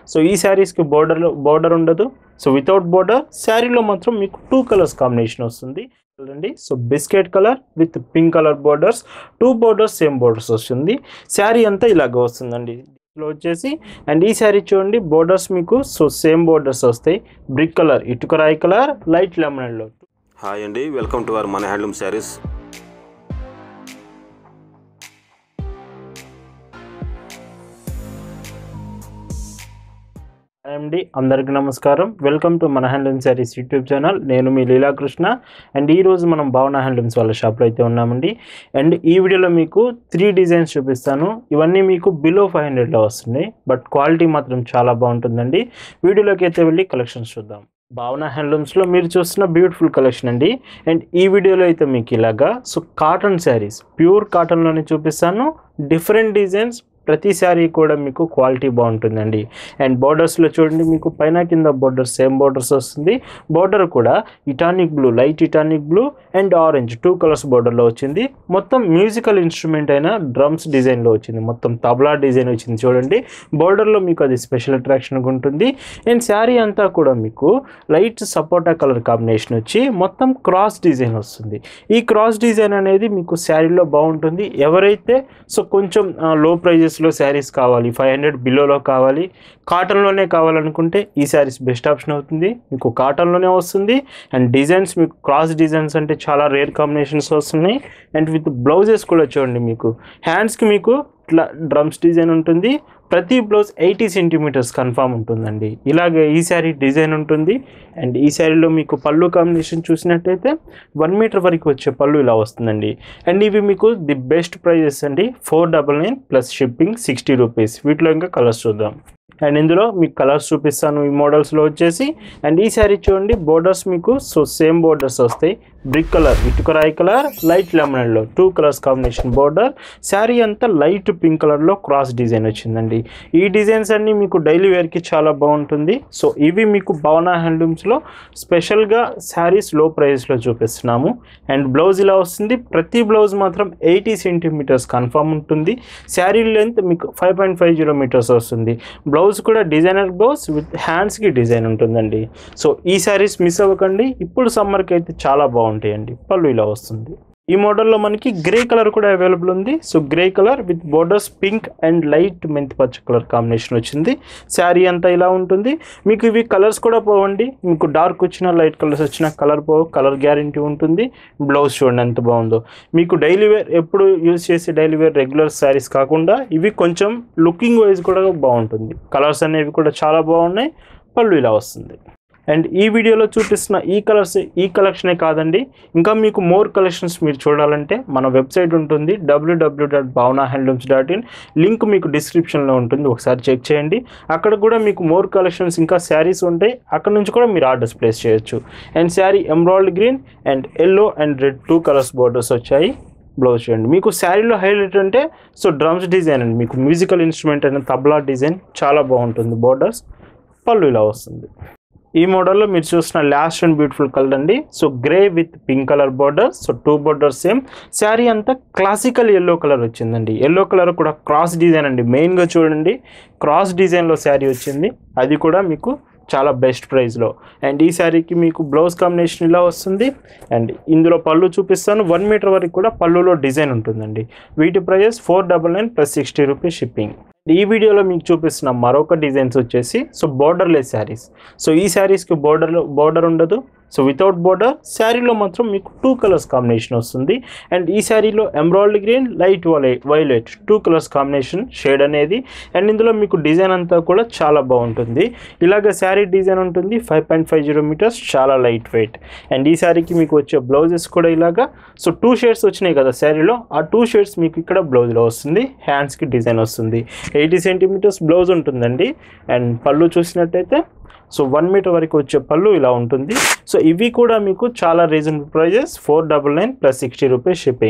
so ఈ శారీస్కి border border ఉండదు సో వితౌట్ బోర్డర్ శారీలో మాత్రం మీకు టూ కలర్స్ కాంబినేషన్ వస్తుంది చూడండి so biscuit colour with pink colour borders two borders same borders వస్తుంది శారీ అంతా ఇలాగ వస్తుందండి లో వచ్చేసి అండ్ ఈ శారీ చూడండి బోర్డర్స్ మీకు సో సేమ్ బోర్డర్స్ వస్తాయి బ్రిక్ కలర్ ఇటుకరాయి కలర్ లైట్ లెమనెల్లో హాయ్ అండి వెల్కమ్ టు అవర్ మన హ్యాండ్లూమ్ శారీస్ అండి అందరికీ నమస్కారం వెల్కమ్ టు మన హ్యాండ్లూమ్ శారీస్ యూట్యూబ్ ఛానల్ నేను మీ లీలాకృష్ణ అండ్ ఈ రోజు మనం భావన హ్యాండ్లూమ్స్ వాళ్ళ షాప్లో అయితే ఉన్నామండి అండ్ ఈ వీడియోలో మీకు త్రీ డిజైన్స్ చూపిస్తాను ఇవన్నీ మీకు బిలో ఫైవ్ హండ్రెడ్లో వస్తున్నాయి బట్ క్వాలిటీ మాత్రం చాలా బాగుంటుందండి వీడియోలోకి అయితే వెళ్ళి కలెక్షన్స్ చూద్దాం భావన హ్యాండ్లూమ్స్లో మీరు చూస్తున్న బ్యూటిఫుల్ కలెక్షన్ అండి అండ్ ఈ వీడియోలో అయితే మీకు ఇలాగా సో కాటన్ శారీస్ ప్యూర్ కాటన్లోనే చూపిస్తాను డిఫరెంట్ డిజైన్స్ ప్రతి శారీ కూడా మీకు క్వాలిటీ బాగుంటుందండి అండ్ బోర్డర్స్లో చూడండి మీకు పైన కింద బోర్డర్ సేమ్ బోర్డర్స్ వస్తుంది బోర్డర్ కూడా ఇటానిక్ బ్లూ లైట్ ఇటానిక్ blue and orange two colours బోర్డర్లో వచ్చింది మొత్తం మ్యూజికల్ ఇన్స్ట్రుమెంట్ అయిన డ్రమ్స్ డిజైన్లో వచ్చింది మొత్తం తబలా డిజైన్ వచ్చింది చూడండి బోర్డర్లో మీకు అది స్పెషల్ అట్రాక్షన్గా ఉంటుంది అండ్ శారీ అంతా కూడా మీకు లైట్ సపోటా కలర్ కాంబినేషన్ వచ్చి మొత్తం క్రాస్ డిజైన్ వస్తుంది ఈ క్రాస్ డిజైన్ అనేది మీకు శారీలో బాగుంటుంది ఎవరైతే సో కొంచెం లో ప్రైజెస్లో శారీస్ కావాలి ఫైవ్ హండ్రెడ్ బిలోలో కావాలి కాటన్లోనే కావాలనుకుంటే ఈ శారీస్ బెస్ట్ ఆప్షన్ అవుతుంది మీకు కాటన్లోనే వస్తుంది అండ్ డిజైన్స్ మీకు క్రాస్ డిజైన్స్ అంటే చాలా రేర్ కాంబినేషన్స్ వస్తున్నాయి అండ్ విత్ బ్లౌజెస్ కూడా చూడండి మీకు హ్యాండ్స్కి మీకు ఇట్లా డ్రమ్స్ డిజైన్ ఉంటుంది ప్రతి బ్లౌజ్ ఎయిటీ సెంటీమీటర్స్ కన్ఫామ్ ఉంటుందండి ఇలాగే ఈ శారీ డిజైన్ ఉంటుంది అండ్ ఈ శారీలో మీకు పళ్ళు కాంబినేషన్ చూసినట్టయితే వన్ మీటర్ వరకు వచ్చే పళ్ళు ఇలా వస్తుందండి అండ్ ఇవి మీకు ది బెస్ట్ ప్రైజెస్ అండి four double nine plus shipping sixty rupees వీటిలో ఇంకా కలర్స్ చూద్దాం అండ్ ఇందులో మీకు కలర్స్ చూపిస్తాను ఈ మోడల్స్లో వచ్చేసి అండ్ ఈ శారీ చూడండి బోర్డర్స్ మీకు సో సేమ్ బోర్డర్స్ వస్తాయి బ్రిక్ కలర్ ఇటుకరాయి colour light lemon yellow two colours combination border sari అంతా లైట్ పింక్ కలర్లో క్రాస్ డిజైన్ వచ్చిందండి ఈ డిజైన్స్ అన్నీ మీకు డైలీ వేర్కి చాలా బాగుంటుంది సో ఇవి మీకు భవన హ్యాండ్లూమ్స్లో స్పెషల్గా శారీస్ లో ప్రైస్లో చూపిస్తున్నాము అండ్ బ్లౌజ్ ఇలా వస్తుంది ప్రతి బ్లౌజ్ మాత్రం ఎయిటీ సెంటీమీటర్స్ కన్ఫర్మ్ ఉంటుంది శారీ లెంత్ మీకు five point five zero metres వస్తుంది బ్లౌజ్ కూడా డిజైనర్ బ్లౌజ్ విత్ హ్యాండ్స్కి డిజైన్ ఉంటుందండి సో ఈ శారీస్ మిస్ అవ్వకండి ఇప్పుడు సమ్మర్కి అయితే చాలా బాగుంటాయండి పళ్ళు ఇలా వస్తుంది ఈ మోడల్లో మనకి గ్రే కలర్ కూడా అవైలబుల్ ఉంది so grey colour with borders pink and light మెంతి పచ్చ కలర్ కాంబినేషన్ వచ్చింది శారీ అంతా ఇలా ఉంటుంది మీకు ఇవి కలర్స్ కూడా పోవండి మీకు డార్క్ వచ్చిన లైట్ కలర్స్ వచ్చిన కలర్ పోవు కలర్ గ్యారంటీ ఉంటుంది బ్లౌజ్ చూడండి ఎంత బాగుందో మీకు డైలీ వేర్ ఎప్పుడు యూజ్ చేసే డైలీ వేర్ రెగ్యులర్ శారీస్ కాకుండా ఇవి కొంచెం లుకింగ్ వైజ్ కూడా బాగుంటుంది కలర్స్ అనేవి కూడా చాలా బాగున్నాయి పళ్ళు ఇలా వస్తుంది అండ్ ఈ వీడియోలో చూపిస్తున్న ఈ కలర్స్ ఈ కలెక్షనే కాదండి ఇంకా మీకు మోర్ కలెక్షన్స్ మీరు చూడాలంటే మన వెబ్సైట్ ఉంటుంది WWW dot Bhavana handlooms dot in link మీకు డిస్క్రిప్షన్లో ఉంటుంది ఒకసారి చెక్ చేయండి అక్కడ కూడా మీకు మోర్ కలెక్షన్స్ ఇంకా శారీస్ ఉంటాయి అక్కడ నుంచి కూడా మీరు ఆర్డర్స్ ప్లేస్ చేయొచ్చు and sari emerald green and yellow and red two colours borders వచ్చాయి బ్లౌజ్ చూడండి మీకు శారీలో హైలైట్ అంటే సో డ్రమ్స్ డిజైన్ అండి మీకు మ్యూజికల్ ఇన్స్ట్రుమెంట్ అయిన తబలా డిజైన్ చాలా బాగుంటుంది బోర్డర్స్ పళ్ళు ఇలా వస్తుంది ఈ మోడల్లో మీరు చూసిన లాస్ట్ అండ్ బ్యూటిఫుల్ కలర్ అండి so grey with pink colour border so two border same sari అంతా క్లాసికల్ ఎల్లో కలర్ వచ్చిందండి ఎల్లో కలర్ కూడా క్రాస్ డిజైన్ అండి మెయిన్గా చూడండి క్రాస్ డిజైన్లో శారీ వచ్చింది అది కూడా మీకు చాలా బెస్ట్ ప్రైస్లో అండ్ ఈ శారీకి మీకు బ్లౌజ్ కాంబినేషన్ ఇలా వస్తుంది అండ్ ఇందులో పళ్ళు చూపిస్తాను వన్ మీటర్ వరకు కూడా పళ్ళులో డిజైన్ ఉంటుందండి వీటి price four double nine plus sixty rupees shipping ఈ వీడియోలో మీకు చూపిస్తున్న మరొక డిజైన్స్ వచ్చేసి సో బోర్డర్లెస్ శారీస్ సో ఈ శారీస్కి బోర్డర్ బోర్డర్ ఉండదు సో వితౌట్ బోర్డర్ శారీలో మాత్రం మీకు టూ కలర్స్ కాంబినేషన్ వస్తుంది అండ్ ఈ శారీలో embroidery green light violet two colours combination shade అనేది అండ్ ఇందులో మీకు డిజైన్ అంతా కూడా చాలా బాగుంటుంది ఇలాగ శారీ డిజైన్ ఉంటుంది five point five zero metres చాలా లైట్ వెయిట్ అండ్ ఈ శారీకి మీకు వచ్చే బ్లౌజెస్ కూడా ఇలాగా సో టూ షేడ్స్ వచ్చినాయి కదా శారీలో ఆ టూ షేడ్స్ మీకు ఇక్కడ బ్లౌజ్లో వస్తుంది హ్యాండ్స్కి డిజైన్ వస్తుంది ఎయిటీ సెంటీమీటర్స్ బ్లౌజ్ ఉంటుందండి అండ్ పళ్ళు చూసినట్టయితే సో వన్ మీటర్ వరకు వచ్చే పళ్ళు ఇలా ఉంటుంది సో ఇవి కూడా మీకు చాలా reasonable prices four double nine plus sixty rupees shipping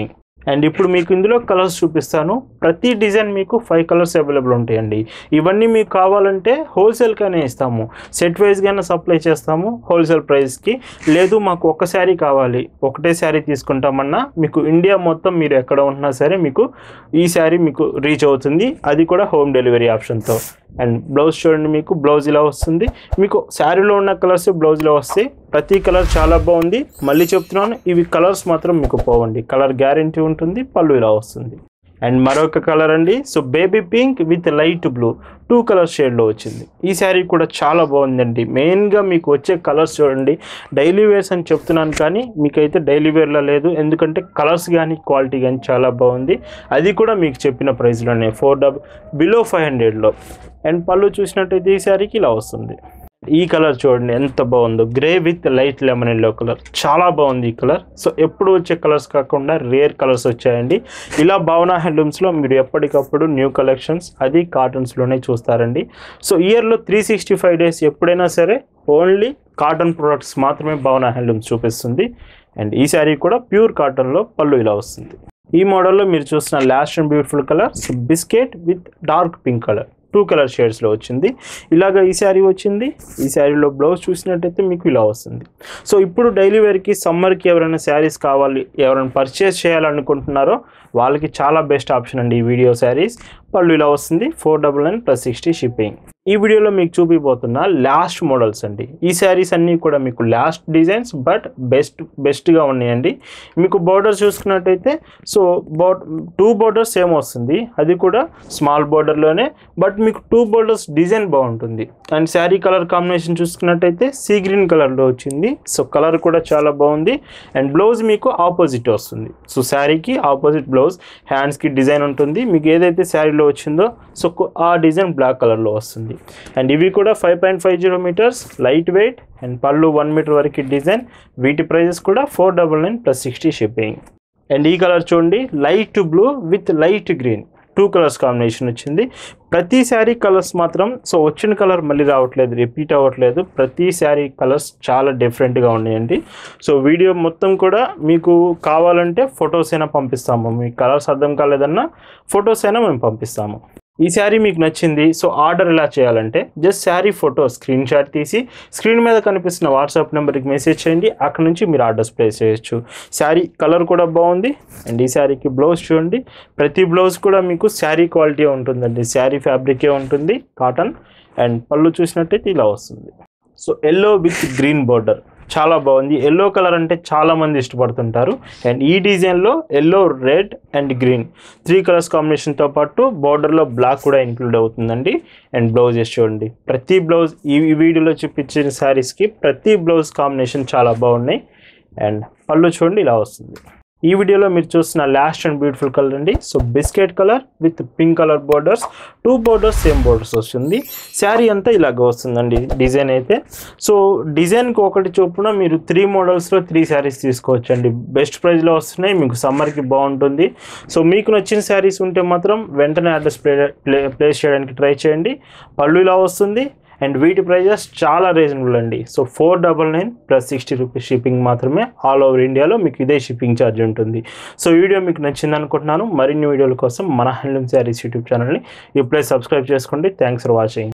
and ఇప్పుడు మీకు ఇందులో కలర్స్ చూపిస్తాను ప్రతి డిజైన్ మీకు ఫైవ్ కలర్స్ అవైలబుల్ ఉంటాయండి ఇవన్నీ మీకు కావాలంటే హోల్సేల్గానే ఇస్తాము సెట్ వైజ్గానే సప్లై చేస్తాము హోల్సేల్ ప్రైస్కి లేదు మాకు ఒక్క శారీ కావాలి ఒకటే శారీ తీసుకుంటామన్నా మీకు ఇండియా మొత్తం మీరు ఎక్కడ ఉన్నా సరే మీకు ఈ శారీ మీకు రీచ్ అవుతుంది అది కూడా హోమ్ డెలివరీ ఆప్షన్తో అండ్ బ్లౌజ్ చూడండి మీకు బ్లౌజ్ ఇలా వస్తుంది మీకు శారీలో ఉన్న కలర్స్ బ్లౌజ్లో వస్తాయి ప్రతి కలర్ చాలా బాగుంది మళ్ళీ చెప్తున్నాను ఇవి కలర్స్ మాత్రం మీకు పోవండి కలర్ గ్యారంటీ ఉంటుంది పళ్ళు ఇలా వస్తుంది అండ్ మరొక కలర్ అండి so baby pink with light blue two colour షేడ్లో వచ్చింది ఈ శారీ కూడా చాలా బాగుందండి మెయిన్గా మీకు వచ్చే కలర్స్ చూడండి డైలీ వేర్స్ అని చెప్తున్నాను కానీ మీకైతే డైలీ వేర్లో లేదు ఎందుకంటే కలర్స్ కానీ క్వాలిటీ కానీ చాలా బాగుంది అది కూడా మీకు చెప్పిన ప్రైస్లోనే ఫోర్ డబ్ బిలో ఫైవ్ హండ్రెడ్లో అండ్ పళ్ళు చూసినట్టయితే ఈ శారీకి ఇలా వస్తుంది ఈ కలర్ చూడండి ఎంత బాగుందో grey with light lemon yellow colour చాలా బాగుంది ఈ కలర్ సో ఎప్పుడు వచ్చే కలర్స్ కాకుండా రేర్ కలర్స్ వచ్చాయండి ఇలా భావన హ్యాండ్లూమ్స్లో మీరు ఎప్పటికప్పుడు న్యూ కలెక్షన్స్ అది కాటన్స్లోనే చూస్తారండి సో ఇయర్లో త్రీ సిక్స్టీ ఫైవ్ డేస్ ఎప్పుడైనా సరే ఓన్లీ కాటన్ ప్రొడక్ట్స్ మాత్రమే భావన హ్యాండ్లూమ్స్ చూపిస్తుంది అండ్ ఈ శారీ కూడా ప్యూర్ కాటన్లో పళ్ళు ఇలా వస్తుంది ఈ మోడల్లో మీరు చూసిన last and beautiful colour biscuit with dark pink colour two colour షేడ్స్లో వచ్చింది ఇలాగ ఈ శారీ వచ్చింది ఈ శారీలో బ్లౌజ్ చూసినట్టయితే మీకు ఇలా వస్తుంది సో ఇప్పుడు డైలీ వేర్కి సమ్మర్కి ఎవరైనా శారీస్ కావాలి ఎవరైనా పర్చేస్ చేయాలనుకుంటున్నారో వాళ్ళకి చాలా బెస్ట్ ఆప్షన్ అండి ఈ వీడియో శారీస్ పళ్ళు ఇలా వస్తుంది four double nine plus sixty shipping ఈ వీడియోలో మీకు చూపిపోతున్న లాస్ట్ మోడల్స్ అండి ఈ శారీస్ అన్నీ కూడా మీకు లాస్ట్ డిజైన్స్ బట్ బెస్ట్ బెస్ట్గా ఉన్నాయండి మీకు బోర్డర్ చూసుకున్నట్టయితే సో బో టూ బోర్డర్స్ సేమ్ వస్తుంది అది కూడా స్మాల్ బోర్డర్లోనే బట్ మీకు టూ బోర్డర్స్ డిజైన్ బాగుంటుంది అండ్ శారీ కలర్ కాంబినేషన్ చూసుకున్నట్టయితే సీ గ్రీన్ కలర్లో వచ్చింది సో కలర్ కూడా చాలా బాగుంది అండ్ బ్లౌజ్ మీకు ఆపోజిట్ వస్తుంది సో శారీకి ఆపోజిట్ బ్లౌజ్ హ్యాండ్స్కి డిజైన్ ఉంటుంది మీకు ఏదైతే శారీలో వచ్చిందో సో ఆ డిజైన్ బ్లాక్ కలర్లో వస్తుంది అండ్ ఇవి కూడా five point five zero metres light weight and పళ్ళు వన్ మీటర్ వరకు డిజైన్ వీటి ప్రైజెస్ కూడా four double nine plus sixty shipping and ఈ కలర్ చూడండి light blue with light green two colours combination వచ్చింది ప్రతి శారీ కలర్స్ మాత్రం సో వచ్చిన కలర్ మళ్ళీ రావట్లేదు రిపీట్ అవ్వట్లేదు ప్రతి శారీ కలర్స్ చాలా డిఫరెంట్గా ఉన్నాయండి సో వీడియో మొత్తం కూడా మీకు కావాలంటే ఫొటోస్ అయినా పంపిస్తాము మీ కలర్స్ అర్థం కాలేదన్నా ఫొటోస్ అయినా మేము పంపిస్తాము ఈ శారీ మీకు నచ్చింది సో ఆర్డర్ ఎలా చేయాలంటే just sari photo screenshot తీసి స్క్రీన్ మీద కనిపిస్తున్న వాట్సాప్ నెంబర్కి మెసేజ్ చేయండి అక్కడ నుంచి మీరు ఆర్డర్స్ ప్లేస్ చేయొచ్చు శారీ కలర్ కూడా బాగుంది అండ్ ఈ శారీకి బ్లౌజ్ చూడండి ప్రతి బ్లౌజ్ కూడా మీకు శారీ క్వాలిటీ ఉంటుందండి శారీ ఫ్యాబ్రికే ఉంటుంది కాటన్ అండ్ పళ్ళు చూసినట్టయితే ఇలా వస్తుంది so yellow with green border చాలా బాగుంది ఎల్లో కలర్ అంటే చాలా మంది ఇష్టపడుతుంటారు అండ్ ఈ డిజైన్లో yellow red and green three colours కాంబినేషన్తో పాటు బార్డర్లో బ్లాక్ కూడా ఇంక్లూడ్ అవుతుందండి అండ్ బ్లౌజెస్ చూడండి ప్రతి బ్లౌజ్ ఈ ఈ వీడియోలో చూపించిన శారీస్కి ప్రతి బ్లౌజ్ కాంబినేషన్ చాలా బాగున్నాయి అండ్ పళ్ళు చూడండి ఇలా వస్తుంది ఈ వీడియోలో మీరు చూస్తున్న లాస్ట్ అండ్ బ్యూటిఫుల్ కలర్ అండి so biscuit colour with pink colour borders two borders same borders వస్తుంది శారీ అంతా ఇలాగ వస్తుందండి డిజైన్ అయితే సో డిజైన్కి ఒకటి చొప్పున మీరు త్రీ మోడల్స్లో త్రీ శారీస్ తీసుకోవచ్చు అండి బెస్ట్ ప్రైస్లో వస్తున్నాయి మీకు సమ్మర్కి బాగుంటుంది సో మీకు నచ్చిన శారీస్ ఉంటే మాత్రం వెంటనే అడ్రస్ ప్లే ప్లే ప్లేస్ చేయడానికి ట్రై చేయండి పళ్ళు ఇలా వస్తుంది అండ్ వీటి ప్రైజెస్ చాలా రీజనబుల్ అండి so four double nine plus sixty rupees shipping మాత్రమే ఆల్ ఓవర్ ఇండియాలో మీకు ఇదే షిప్పింగ్ ఛార్జ్ ఉంటుంది సో ఈ వీడియో మీకు నచ్చింది అనుకుంటున్నాను మరిన్ని వీడియోల కోసం మన హ్యాండ్లూమ్ శారీస్ యూట్యూబ్ ఛానల్ని ఇప్పుడే సబ్స్క్రైబ్ చేసుకోండి థ్యాంక్స్ ఫర్ వాచింగ్